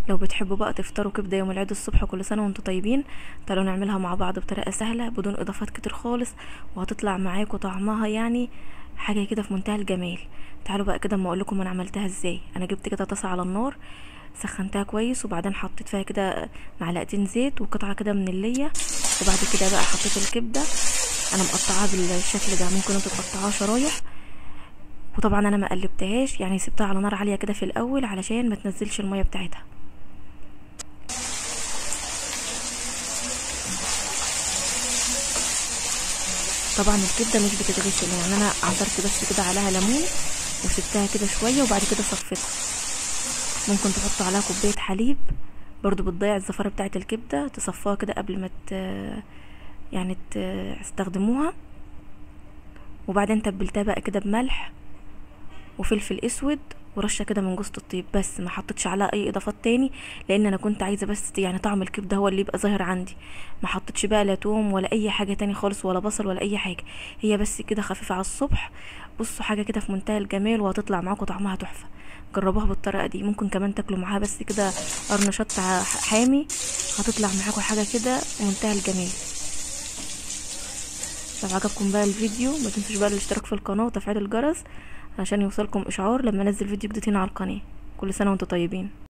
لو بتحبوا بقى تفطروا كبده يوم العيد الصبح كل سنه وانتم طيبين تعالوا نعملها مع بعض بطريقه سهله بدون اضافات كتير خالص وهتطلع معاكم طعمها يعني حاجه كده في منتهى الجمال تعالوا بقى كده اما اقول لكم انا عملتها ازاي انا جبت كده طاسه على النار سخنتها كويس وبعدين حطيت فيها كده معلقتين زيت وقطعه كده من الليه وبعد كده بقى حطيت الكبده انا مقطعاها بالشكل ده ممكن انتوا تقطعوها شرايح وطبعا انا ما قلبتهاش يعني سبتها على نار عاليه كده في الاول علشان ما تنزلش الميه بتاعتها طبعا الكبده مش بتتغسل يعني انا عصرت بس كده عليها ليمون وسبتها كده شويه وبعد كده صفيتها ممكن تحطوا عليها كوبايه حليب برضو بتضيع الزفاره بتاعه الكبده تصفوها كده قبل ما ت... يعني تستخدموها وبعدين تبلتها بقى كده بملح وفلفل اسود ورشه كده من جوز الطيب بس ما حطيتش عليها اي اضافات تاني لان انا كنت عايزه بس يعني طعم الكبده هو اللي يبقى ظاهر عندي ما حطيتش بقى لا توم ولا اي حاجه تاني خالص ولا بصل ولا اي حاجه هي بس كده خفيفه على الصبح بصوا حاجه كده في منتهى الجمال وهتطلع معاكم طعمها تحفه جربوها بالطريقه دي ممكن كمان تاكلوا معاها بس كده قرن شط حامي هتطلع معاكم حاجه كده منتهى الجمال لو عجبكم بقى الفيديو ما تنسوش بقى الاشتراك في القناه وتفعيل الجرس عشان يوصلكم اشعار لما انزل فيديو جديد هنا على القناه كل سنه وانتم طيبين